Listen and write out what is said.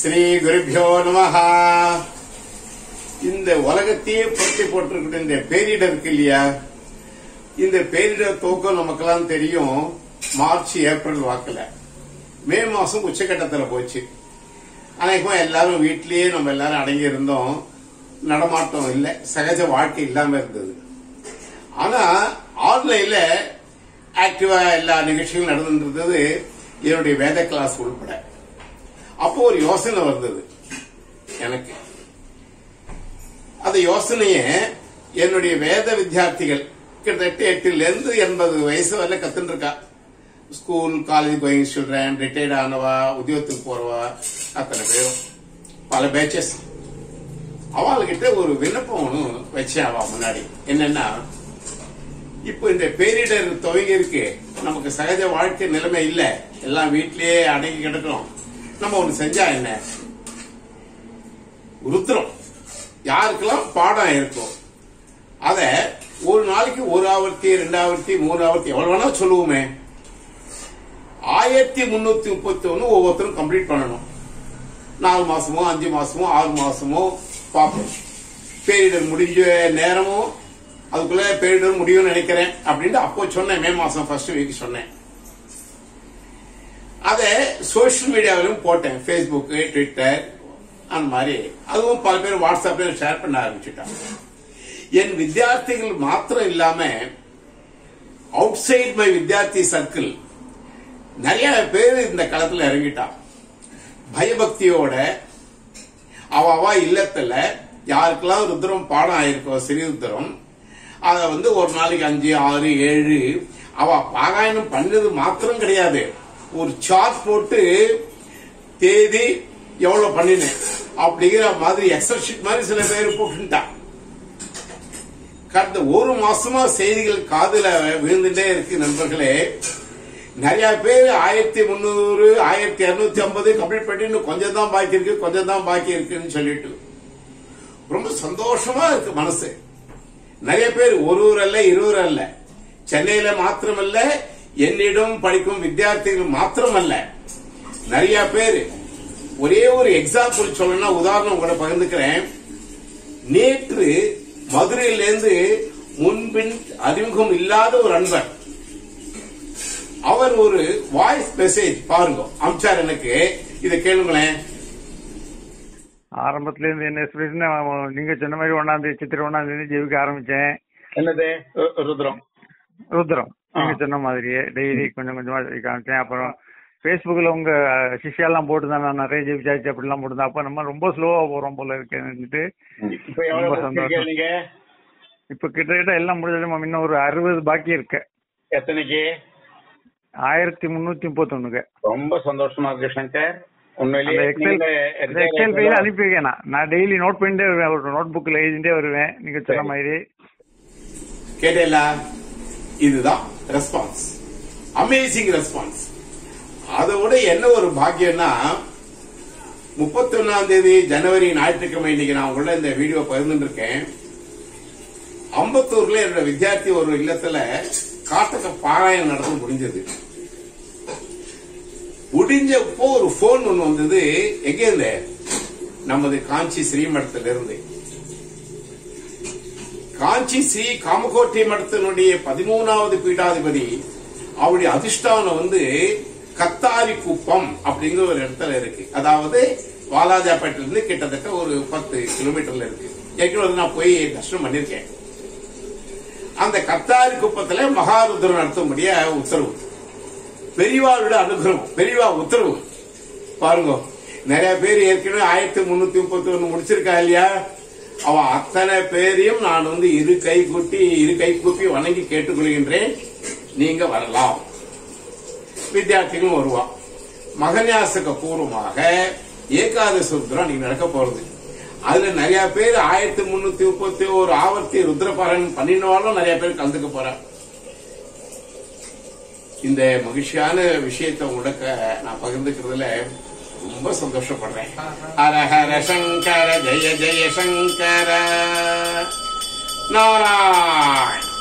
ஸ்ரீ குருபியோ நமஹ இந்த உலகத்தையே புரட்டி போட்டிருக்கிற இந்த பேரிடர் இருக்கு இல்லையா இந்த பேரிடர் துவக்கம் நமக்கெல்லாம் தெரியும் மார்ச் ஏப்ரல் வாக்குல மே மாசம் உச்சக்கட்டத்துல போச்சு அநேகமா எல்லாரும் வீட்லயே நம்ம எல்லாரும் அடங்கி இருந்தோம் நடமாட்டம் இல்லை சகஜ வாழ்க்கை இல்லாம இருந்தது ஆனா ஆன்லைன்ல ஆக்டிவா எல்லா நிகழ்ச்சிகளும் நடந்துட்டு இருந்தது என்னுடைய வேத கிளாஸ் உள்பட அப்போ ஒரு யோசனை வந்தது எனக்கு அந்த யோசனைய என்னுடைய வேத வித்தியார்த்திகள் கிட்டத்தட்ட எட்டுல இருந்து எண்பது வயசு வரல கத்துட்டு இருக்கா school college going children retired ஆனவா உத்தியோகத்துக்கு போறவா அத்தனை பேரும் பல பேச்சஸ் அவள்கிட்ட ஒரு விண்ணப்பம் ஒன்று வச்சேன் அவ முன்னாடி என்னன்னா இப்போ இந்த பேரிடர் துவங்கி இருக்கு நமக்கு சகஜ வாழ்க்கை நிலைமை இல்ல எல்லாம் வீட்லயே அடங்கி கிடக்கிறோம் நம்ம ஒண்ணு செஞ்சா என்ன ருத்ரம் யாருக்கெல்லாம் பாடம் இருக்கும் அத ஒரு நாளைக்கு ஒரு ஆவர்த்தி ரெண்டாவர்த்தி மூணு ஆவர்த்தி எவ்வளவு வேணா சொல்லுவோமே ஆயிரத்தி முன்னூத்தி முப்பத்தி ஒன்னு ஒவ்வொருத்தரும் கம்ப்ளீட் பண்ணணும் நாலு மாசமோ அஞ்சு மாசமோ ஆறு மாசமோ பார்ப்போம் பேரிடர் முடிஞ்ச நேரமும் அதுக்குள்ள பேரிடர் முடியும்னு நினைக்கிறேன் அப்படின்ட்டு அப்போ சொன்னேன் மே மாசம் ஃபர்ஸ்ட் வீக் சொன்னேன் அதை சோசியல் மீடியாவிலும் போட்டேன் ஃபேஸ்புக் ட்விட்டர் அந்த மாதிரி அதுவும் பல பேர் வாட்ஸ்அப்ல ஷேர் பண்ண ஆரம்பிச்சுட்டாங்க என் வித்தியார்த்திகள் மாத்திரம் இல்லாம அவுட் சைட் மை வித்தியார்த்தி சர்க்கிள் நிறைய பேர் இந்த களத்துல இறங்கிட்டான் பயபக்தியோட அவ அவ இல்லத்துல யாருக்கெல்லாம் ருத்ரம் பாடம் ஆயிருக்கோ ஸ்ரீ ருத்ரம் அத வந்து ஒரு நாளைக்கு அஞ்சு ஆறு ஏழு அவ பாராயணம் பண்ணது மாத்திரம் கிடையாது ஒரு சார்ட் போட்டு தேதி எவ்வளவு பண்ணினேன் அப்படிங்கிற மாதிரி எக்ஸல் ஷீட் மாதிரி சில பேர் போட்டுட்டான் கடந்த ஒரு மாசமா செய்திகள் காதுல விழுந்துட்டே இருக்கு நண்பர்களே நிறைய பேர் ஆயிரத்தி முந்நூறு ஆயிரத்தி இருநூத்தி ஐம்பது கம்ப்ளீட் பண்ணி இன்னும் கொஞ்சம் தான் பாக்கி இருக்கு கொஞ்சம் தான் பாக்கி இருக்குன்னு சொல்லிட்டு ரொம்ப சந்தோஷமா இருக்கு மனசு நிறைய பேர் ஒரு ஊர் அல்ல இருவர் அல்ல சென்னையில மாத்திரமல்ல என்னிடம் படிக்கும் வித்தியார்த்திகள் மாத்திரமல்ல நிறைய பேர் ஒரே ஒரு எக்ஸாம்பிள் சொல்லணும்னா உதாரணம் கூட பகிர்ந்துக்கிறேன் நேற்று மதுரையிலிருந்து முன்பின் அறிமுகம் இல்லாத ஒரு அன்பர் அவர் ஒரு வாய்ஸ் மெசேஜ் பாருங்க அமிச்சார் எனக்கு இதை கேளுங்களேன் ஆரம்பத்துல இருந்து என்ன எக்ஸ்பிரஷன் நீங்க சொன்ன மாதிரி ஒன்னாம் தேதி சித்திரை ஒன்னாம் தேதி ஜெயிக்க ஆரம்பிச்சேன் என்னது ருத்ரம் ருத்ரம் நீங்க ஆ. சொன்ன மாதிரியே டெய்லி கொஞ்சம் கொஞ்சமா ஜெயிக்க ஆரம்பிச்சேன் அப்புறம் ஃபேஸ்புக்ல உங்க சிஷ்யாலாம் போட்டுதான் நான் நிறைய ஜெயிச்சாச்சு அப்படிலாம் போட்டுதான் அப்ப நம்ம ரொம்ப ஸ்லோவா போறோம் போல இருக்குன்னுட்டு இப்ப எவ்வளவு ரொம்ப படிச்சிருக்கீங்க சந்தோஷம். நீங்க இப்ப கிட்டத்தட்ட எல்லாம் முடிஞ்சது நம்ம இன்னும் ஒரு அறுபது பாக்கி இருக்கு எத்தனைக்கு ஆயிரத்தி முன்னூத்தி முப்பத்தொன்னுக்கு ரொம்ப சந்தோஷமா இருக்கு சங்கர் அந்த உண்மையிலேயே எக்ஸல் நீங்க அந்த எக்ஸல் ஃபைல அனுப்பி வைக்கேன் நான். நான் டெய்லி நோட் பண்ணிட்டே வருவேன் ஒரு நோட் புக்ல எழுதிட்டே வருவேன் நீங்க சொன்ன சரி. மாதிரி கேட்டேல இதுதான் ரெஸ்பான்ஸ் அமேசிங் ரெஸ்பான்ஸ் அதோட என்ன ஒரு பாக்கியம்னா முப்பத்தி ஒன்னாம் தேதி ஜனவரி ஞாயிற்றுக்கிழமை இன்னைக்கு நான் உங்களோட இந்த வீடியோ பகிர்ந்துட்டு இருக்கேன் அம்பத்தூர்ல என்னோட வித்தியார்த்தி ஒரு இல்லத்துல காட்டக பாராயணம் நடந்து முடிஞ்சது முடிஞ்சப்போ ஒரு போன் ஒண்ணு வந்தது எங்க இருந்து நமது காஞ்சி ஸ்ரீமடத்துல இருந்து காஞ்சி ஸ்ரீ காமகோட்டை மடத்தினுடைய பதிமூணாவது பீடாதிபதி அவருடைய அதிஷ்டானம் வந்து கத்தாரி குப்பம் அப்படிங்கிற ஒரு இடத்துல இருக்கு அதாவது வாலாஜாப்பேட்டில இருந்து கிட்டத்தட்ட ஒரு பத்து கிலோமீட்டர்ல இருக்கு ஏற்கனவே வந்து நான் போய் தர்ஷனம் பண்ணிருக்கேன் அந்த கத்தாரி குப்பத்துல மகாருத்ரம் நடத்தும்படிய உத்தரவு பெரியவாரோட அனுகிரகம் பெரியவா உத்தரவு பாருங்க நிறைய பேர் ஏற்கனவே ஆயிரத்தி முன்னூத்தி முப்பத்தி ஒண்ணு முடிச்சிருக்கா இல்லையா அவ அத்தனை பேரையும் நான் வந்து இரு கை கூட்டி இரு கை கூப்பி வணங்கி கேட்டுக்கொள்கின்றேன் நீங்க வரலாம் வித்தியார்த்திகளும் வருவா மகன்யாசக பூர்வமாக ஏகாதசி ருத்ரம் நீங்க நடக்க போறது அதுல நிறைய பேர் ஆயிரத்தி முன்னூத்தி முப்பத்தி ஒரு ஆவர்த்தி ருத்ரபாரன் பண்ணினாலும் நிறைய பேர் கலந்துக்க போறா இந்த மகிழ்ச்சியான விஷயத்தை உங்களோட நான் பகிர்ந்துக்கிறதுல ரொம்ப சந்தோஷப்படுறேன் ஹர ஹர சங்கர ஜெய ஜெய சங்கர நாராயண்